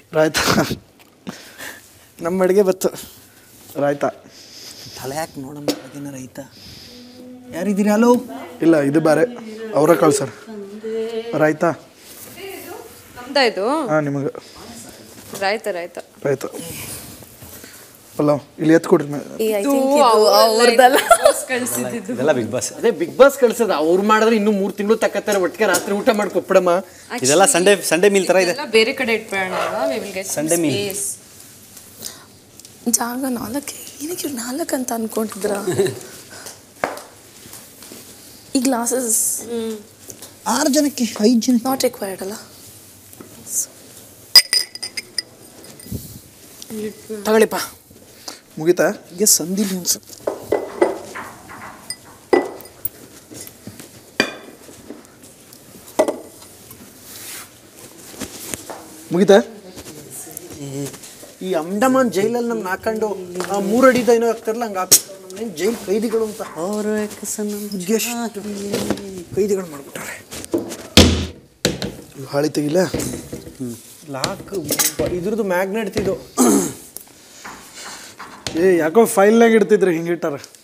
ರಾಯ್ತ ನಮ್ಮ ಅಡುಗೆ ಬತ್ತು ರಾಯ್ತ ತಲೆ ಯಾಕೆ ನೋಡಮ್ಮ ಅದೇನ ರೈತ ಯಾರಿದ್ದೀರಿ ಹಲೋ ಇಲ್ಲ ಇದು ಬೇರೆ ಅವರ ಕಳ್ಸರ್ ರಾಯ್ತ ನಮ್ದಾ ಇದು ಹಾಂ ನಿಮಗೆ ರಾಯ್ತ ರಾಯ್ತ ರಾಯ್ತ ಪಲಾವ್ ಇಲ್ಲಿ ಎತ್ತು ಕೊಡ್ರಿ ಮೇ- ಕಳ್ಸಿದ್ದು ಇದೆಲ್ಲ ಬಿಗ್ ಬಾಸ್ ಅದೇ ಬಿಗ್ ಬಾಸ್ ಕಳ್ಸದ ಅವ್ರು ಮಾಡಿದ್ರೆ ಇನ್ನೂ ಮೂರು ತಿಂಗಳು ತಕ್ಕತ್ತಾರೆ ಒಟ್ಟಿಗೆ ರಾತ್ರಿ ಊಟ ಮಾಡಿ ಕೊಟ್ಬಿಡಮ್ಮ ಇದೆಲ್ಲ ಸಂಡೇ ಸಂಡೇ ಮೀಲ್ ತರ ಇದೆ ಎಲ್ಲ ಬೇರೆ ಕಡೆ ಇಟ್ಬೇಡ ಅಲ್ವಾ we will get Sunday meal. Space ಜಾಗ ನಾಲ್ಕು ಏನಕ್ಕೆ ಇವ್ರು ನಾಲ್ಕು ಅಂತ ಅನ್ಕೊಂಡಿದ್ರ ಈ ಗ್ಲಾಸಸ್ ಆರು ಜನಕ್ಕೆ ಐದು ಜನ ನಾಟ್ ರಿಕ್ವೈರ್ಡ್ ಅಲ್ಲ ತಗೊಳ್ಳಿಪ್ಪ ಮುಗೀತಾ ಹೀಗೆ ಸಂದಿಲ್ಲ ಅನ್ಸುತ್ತೆ ಮುಗೀತಾ ಈ ಅಂಡಮಾನ್ ಜೈಲಲ್ಲಿ ನಮ್ಗೆ ಹಾಕೊಂಡು ಆ ಮೂರಡಿದ ಏನೋ ಆಗ್ತಾರಲ್ಲ ಹಂಗೆ ಹಾಕ್ ನಮ್ನೇನ್ ಜೈಲ್ ಕೈದಿಗಳು ಅಂತ ಎಷ್ಟು ಕೈದಿಗಳು ಮಾಡ್ಬಿಟ್ಟಾರೆ ಇವ್ ಹಾಳಿ ತೆಗಿಲ್ಲ ಲಾಕ್ ಇದ್ರದ್ದು ಮ್ಯಾಗ್ನೆಟ್ ಇದು ಏ ಯಾಕೋ ಫೈಲ್ನಾಗ ಇಡ್ತಿದ್ರಿ ಹಿಂಗೆ ಇಟ್ಟಾರ